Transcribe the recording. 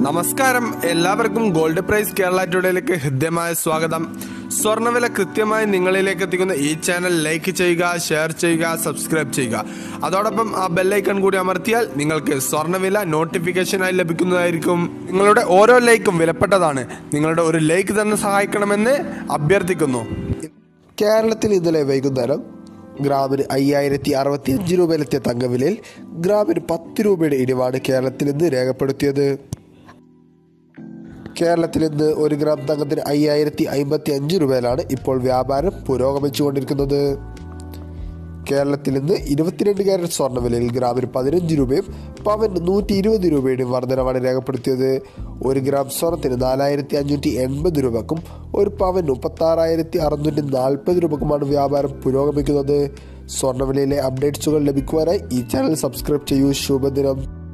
നമസ്കാരം എല്ലാവർക്കും gold price Kerala ടുഡേയിലേക്ക് ഹൃദ്യമായ സ്വാഗതം സ്വർണ്ണവില കൃത്യമായി നിങ്ങളിലേക്ക് എത്തിക്കുന്ന ഈ ചാനൽ ലൈക്ക് ചെയ്യുക ഷെയർ ചെയ്യുക സബ്സ്ക്രൈബ് ചെയ്യുക അതോടൊപ്പം ആ ബെല്ലൈക്കൺ കൂടി അമർത്തിയാൽ നിങ്ങൾക്ക് സ്വർണ്ണവില നോട്ടിഫിക്കേഷനായി ലഭിക്കുന്നതായിരിക്കും നിങ്ങളുടെ ഓരോ ലൈക്കും വിലപ്പെട്ടതാണ് നിങ്ങളുടെ ഒരു ലൈക്ക് തന്നെ സഹായിക്കണമെന്ന് അഭ്യർത്ഥിക്കുന്നു കേരളത്തിൽ ഇന്നലെ വൈകുന്നേരം ഗ്രാമിന് അയ്യായിരത്തി അറുപത്തി അഞ്ച് രൂപയിലെത്തിയ തങ്കവിലയിൽ ഗ്രാമിന് പത്ത് രൂപയുടെ ഇടിവാണ് കേരളത്തിൽ ഇന്ന് രേഖപ്പെടുത്തിയത് കേരളത്തിൽ ഇന്ന് ഒരു ഗ്രാം തങ്കത്തിന് അയ്യായിരത്തി അമ്പത്തി അഞ്ച് രൂപയിലാണ് ഇപ്പോൾ വ്യാപാരം പുരോഗമിച്ചുകൊണ്ടിരിക്കുന്നത് കേരളത്തിൽ ഇന്ന് ഇരുപത്തിരണ്ട് ക്യാരറ്റ് സ്വർണ്ണ വിലയിൽ ഗ്രാമിന് പതിനഞ്ച് രൂപയും പവന് നൂറ്റി ഇരുപത് രൂപയുടെയും വർധനമാണ് രേഖപ്പെടുത്തിയത് ഒരു ഗ്രാം സ്വർണത്തിന് നാലായിരത്തി അഞ്ഞൂറ്റി എൺപത് രൂപക്കും ഒരു പവന് മുപ്പത്താറായിരത്തി അറുന്നൂറ്റി നാൽപ്പത് രൂപക്കുമാണ് വ്യാപാരം പുരോഗമിക്കുന്നത് സ്വർണ്ണവിലയിലെ അപ്ഡേറ്റ്സുകൾ ലഭിക്കുവാനായി ഈ ചാനൽ സബ്സ്ക്രൈബ് ചെയ്യൂ ശുഭദിനം